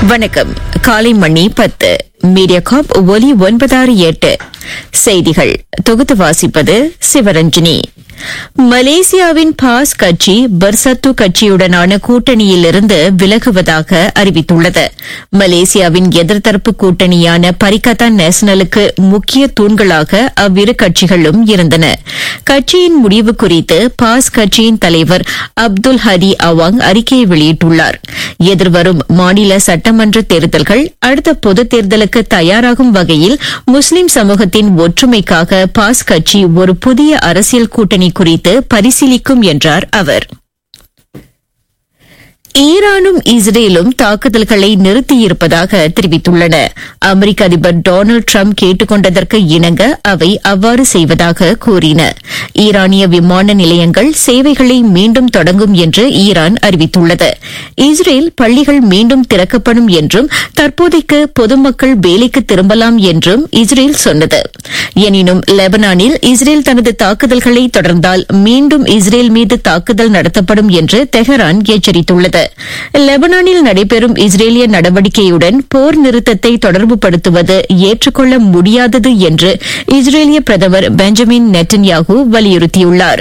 வணக்கம் காலை மணி பத்து மீடியா காப் ஒலி ஒன்பதாறு எட்டு செய்திகள் தொகுத்து வாசிப்பது சிவரஞ்சனி மலேசியாவின் பாஸ் கட்சி பர்சத்து கட்சியுடனான கூட்டணியிலிருந்து விலகுவதாக அறிவித்துள்ளது மலேசியாவின் எதிர்த்தரப்பு கூட்டணியான பரிகத்தான் நேஷனலுக்கு முக்கிய தூண்களாக அவ்விரு கட்சிகளும் இருந்தன கட்சியின் முடிவு குறித்து பாஸ் கட்சியின் தலைவர் அப்துல் ஹரி அவாங் அறிக்கையை வெளியிட்டுள்ளார் எதிர்வரும் மாநில சட்டமன்ற தேர்தல்கள் அடுத்த பொதுத் தேர்தலுக்கு தயாராகும் வகையில் முஸ்லிம் சமூகத்தின் ஒற்றுமைக்காக பாஸ் கட்சி ஒரு புதிய அரசியல் கூட்டணி குறித்து பரிசீலிக்கும் என்றார் அவர் ஈரானும் இஸ்ரேலும் தாக்குதல்களை நிறுத்தியிருப்பதாக தெரிவித்துள்ளன அமெரிக்க அதிபர் டொனால்டு ட்ரம்ப் கேட்டுக் கொண்டதற்கு இணங்க அவை அவ்வாறு செய்வதாக கூறின ஈரானிய விமான நிலையங்கள் சேவைகளை மீண்டும் தொடங்கும் என்று ஈரான் அறிவித்துள்ளது இஸ்ரேல் பள்ளிகள் மீண்டும் திறக்கப்படும் என்றும் தற்போதைக்கு பொதுமக்கள் வேலைக்கு திரும்பலாம் என்றும் இஸ்ரேல் சொன்னது எனினும் லெபனானில் இஸ்ரேல் தனது தாக்குதல்களை தொடர்ந்தால் மீண்டும் இஸ்ரேல் மீது தாக்குதல் நடத்தப்படும் என்று தெஹரான் எச்சரித்துள்ளது லெபனானில் நடைபெறும் இஸ்ரேலிய நடவடிக்கையுடன் போர் நிறுத்தத்தை தொடர்புபடுத்துவது ஏற்றுக்கொள்ள முடியாதது என்று இஸ்ரேலிய பிரதமர் பெஞ்சமின் நெட்டன்யாகு வலியுறுத்தியுள்ளார்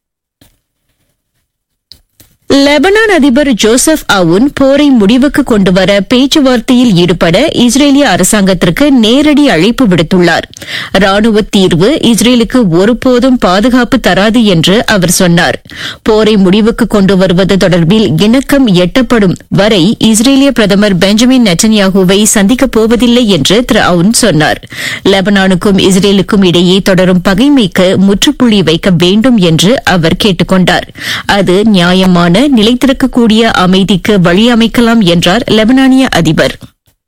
லெபனான் அதிபர் ஜோசப் அவுன் போரை முடிவுக்கு கொண்டுவர பேச்சுவார்த்தையில் ஈடுபட இஸ்ரேலிய அரசாங்கத்திற்கு நேரடி அழைப்பு விடுத்துள்ளார் ராணுவ தீர்வு இஸ்ரேலுக்கு ஒருபோதும் பாதுகாப்பு தராது என்று அவர் சொன்னார் போரை முடிவுக்கு கொண்டு வருவது தொடர்பில் இணக்கம் எட்டப்படும் வரை இஸ்ரேலிய பிரதமர் பெஞ்சமின் நெட்டன்யாகுவை சந்திக்கப் போவதில்லை என்று திரு அவுன் சொன்னார் லெபனானுக்கும் இஸ்ரேலுக்கும் இடையே தொடரும் பகைமைக்கு முற்றுப்புள்ளி வைக்க வேண்டும் என்று அவர் கேட்டுக் கொண்டார் அது நியாயமான நிலைத்திருக்கக்கூடிய அமைதிக்கு வழியமைக்கலாம் என்றார் லெபனானிய அதிபர்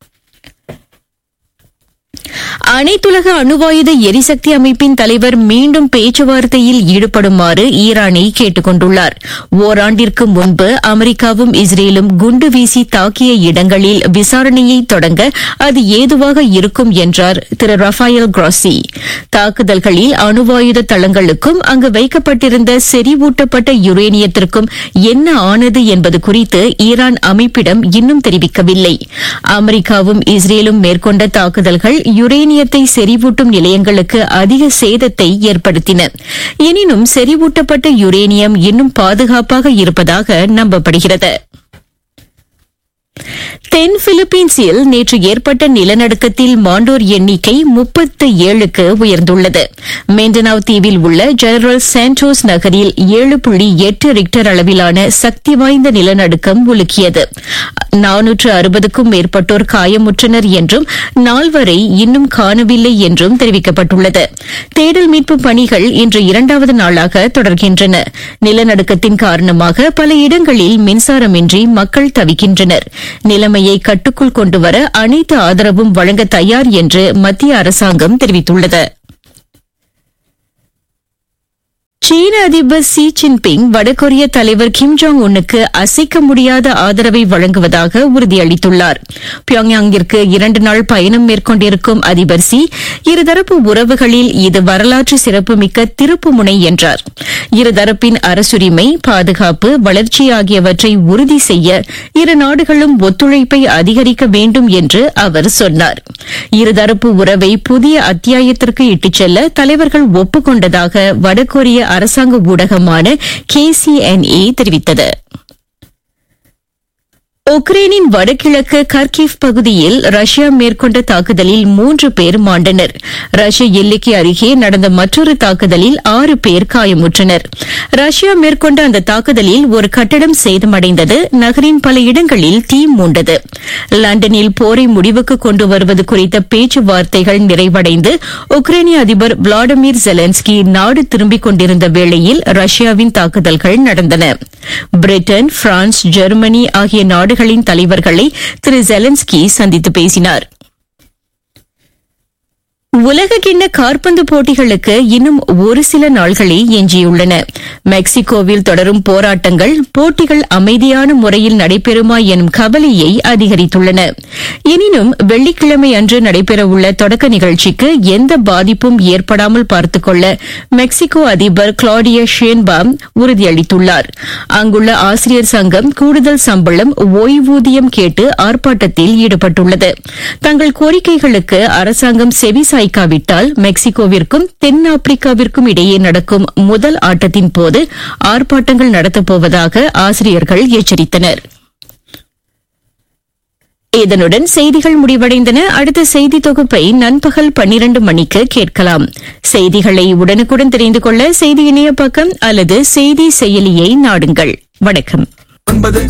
அனைத்துலக அணுவாயுத எரிசக்தி அமைப்பின் தலைவர் மீண்டும் பேச்சுவார்த்தையில் ஈடுபடுமாறு ஈரானை கேட்டுக் கொண்டுள்ளார் ஓராண்டிற்கு முன்பு அமெரிக்காவும் இஸ்ரேலும் குண்டு வீசி தாக்கிய இடங்களில் விசாரணையை தொடங்க அது ஏதுவாக இருக்கும் என்றார் திரு ரஃபாயல் கிராசி தாக்குதல்களில் அணுவாயுத தளங்களுக்கும் அங்கு வைக்கப்பட்டிருந்த செறிவூட்டப்பட்ட யுரேனியத்திற்கும் என்ன ஆனது என்பது குறித்து ஈரான் அமைப்பிடம் இன்னும் தெரிவிக்கவில்லை அமெரிக்காவும் இஸ்ரேலும் மேற்கொண்ட தாக்குதல்கள் யுரேனியத்தை செறிவூட்டும் நிலையங்களுக்கு அதிக சேதத்தை ஏற்படுத்தின எனினும் செறிவூட்டப்பட்ட யுரேனியம் இன்னும் பாதுகாப்பாக இருப்பதாக நம்பப்படுகிறது தென் பிலிப்பீன்ஸில் நேற்று ஏற்பட்ட நிலநடுக்கத்தில் மாண்டோர் எண்ணிக்கை முப்பத்து ஏழுக்கு உயர்ந்துள்ளது மெண்டனாவ் தீவில் உள்ள ஜெனரல் சாண்டோஸ் நகரில் ஏழு புள்ளி எட்டு ரிக்டர் அளவிலான சக்தி வாய்ந்த நிலநடுக்கம் உலுக்கியது நானூற்று அறுபதுக்கும் மேற்பட்டோர் காயமுற்றனர் என்றும் நால்வரை இன்னும் காணவில்லை என்றும் தெரிவிக்கப்பட்டுள்ளது தேடல் மீட்பு பணிகள் இன்று இரண்டாவது நாளாக தொடர்கின்றன நிலநடுக்கத்தின் காரணமாக பல இடங்களில் மின்சாரமின்றி மக்கள் தவிக்கின்றனர் நிலைமையை கட்டுக்குள் கொண்டுவர அனைத்து ஆதரவும் வழங்க தயார் என்று மத்திய அரசாங்கம் தெரிவித்துள்ளது சீன அதிபர் சி ஜின்பிங் வடகொரிய தலைவர் கிம் ஜாங் உன்னுக்கு அசைக்க முடியாத ஆதரவை வழங்குவதாக உறுதியளித்துள்ளார் பியோங்யாங்கிற்கு இரண்டு நாள் பயணம் மேற்கொண்டிருக்கும் அதிபர் சி இருதரப்பு உறவுகளில் இது வரலாற்று சிறப்புமிக்க திருப்பு முனை என்றார் இருதரப்பின் அரசுரிமை பாதுகாப்பு வளர்ச்சி ஆகியவற்றை உறுதி செய்ய இரு நாடுகளும் ஒத்துழைப்பை அதிகரிக்க வேண்டும் என்று அவர் சொன்னார் இருதரப்பு உறவை புதிய அத்தியாயத்திற்கு இட்டுச் செல்ல தலைவர்கள் ஒப்புக்கொண்டதாக வடகொரிய அரசாங்க ஊடகமான கேசிஎன்ஏ தெரிவித்தது உக்ரைனின் வடகிழக்கு கர்கிவ் பகுதியில் ரஷ்யா மேற்கொண்ட தாக்குதலில் மூன்று பேர் மாண்டனர் ரஷ்ய எல்லைக்கு அருகே நடந்த மற்றொரு தாக்குதலில் ஆறு பேர் காயமுற்றனர் ரஷ்யா மேற்கொண்ட அந்த தாக்குதலில் ஒரு கட்டடம் சேதமடைந்தது நகரின் பல இடங்களில் தீ மூண்டது லண்டனில் போரை முடிவுக்கு கொண்டு வருவது குறித்த பேச்சுவார்த்தைகள் நிறைவடைந்து உக்ரைனிய அதிபர் விளாடிமிர் ஜெலன்ஸ்கி நாடு திரும்பிக் கொண்டிருந்த வேளையில் ரஷ்யாவின் தாக்குதல்கள் நடந்தன பிரிட்டன் பிரான்ஸ் ஜெர்மனி ஆகிய நாடுகளின் தலைவர்களை திரு ஜெலன்ஸ்கி சந்தித்து பேசினார் உலக கிண்ண காற்பந்து போட்டிகளுக்கு இன்னும் ஒரு சில நாள்களே எஞ்சியுள்ளன மெக்சிகோவில் தொடரும் போராட்டங்கள் போட்டிகள் அமைதியான முறையில் நடைபெறுமா எனும் கவலையை அதிகரித்துள்ளன எனினும் வெள்ளிக்கிழமை அன்று நடைபெறவுள்ள தொடக்க நிகழ்ச்சிக்கு எந்த பாதிப்பும் ஏற்படாமல் பார்த்துக்கொள்ள மெக்சிகோ அதிபர் கிளாடியா ஷேன்பாம் உறுதியளித்துள்ளார் அங்குள்ள ஆசிரியர் சங்கம் கூடுதல் சம்பளம் ஓய்வூதியம் கேட்டு ஆர்ப்பாட்டத்தில் ஈடுபட்டுள்ளது தங்கள் கோரிக்கைகளுக்கு அரசாங்கம் செவி சாய்க்காவிட்டால் மெக்சிகோவிற்கும் தென்னாப்பிரிக்காவிற்கும் இடையே நடக்கும் முதல் ஆட்டத்தின் போது ஆர்ப்பாட்டங்கள் நடத்தப்போவதாக ஆசிரியர்கள் எச்சரித்தனர் இதனுடன் செய்திகள் முடிவடைந்தன அடுத்த செய்தி தொகுப்பை நண்பகல் பன்னிரண்டு மணிக்கு கேட்கலாம் செய்திகளை உடனுக்குடன் தெரிந்து கொள்ள செய்தி இணைய பக்கம் அல்லது செய்தி செயலியை நாடுங்கள் வணக்கம் ஒன்பது